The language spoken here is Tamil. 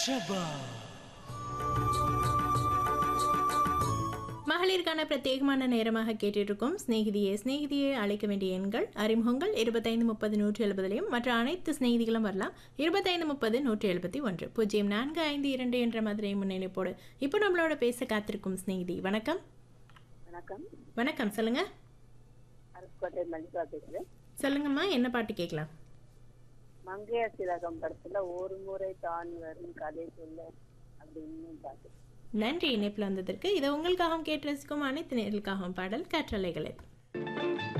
ஷபா மகளிருக்கான பிரத்யேகமான நேரமாக கேட்டிருக்கும் சிநேகிதியே சிநேகிதியை அழைக்க வேண்டிய எண்கள் அறிமுகங்கள் இருபத்தைந்து முப்பது நூற்றி எழுபதுலையும் மற்ற அனைத்து சிநேகிதிகளும் வரலாம் இருபத்தைந்து முப்பது நூற்றி எழுபத்தி ஒன்று பூஜ்ஜியம் நான்கு ஐந்து இரண்டு என்ற மதுரை முன்னிலைப்போடு இப்போ நம்மளோட பேச காத்திருக்கும் சிநேகிதி வணக்கம் வணக்கம் வணக்கம் சொல்லுங்க அரசுக்கோட்டை மல்லிகா பேசுறேன் சொல்லுங்கம்மா என்ன பாட்டு கேட்கலாம் மங்கையர் திலகம் படத்துல ஒரு முறை தான் வரும் கதை சொல்ல அப்படின்னு பாட்டு நன்றி இணைப்பில் வந்ததற்கு இதை உங்களுக்காகவும் கேட்டு ரசிக்கும் அனைத்து நேர்களுக்காகவும் பாடல் காற்றலைகளில்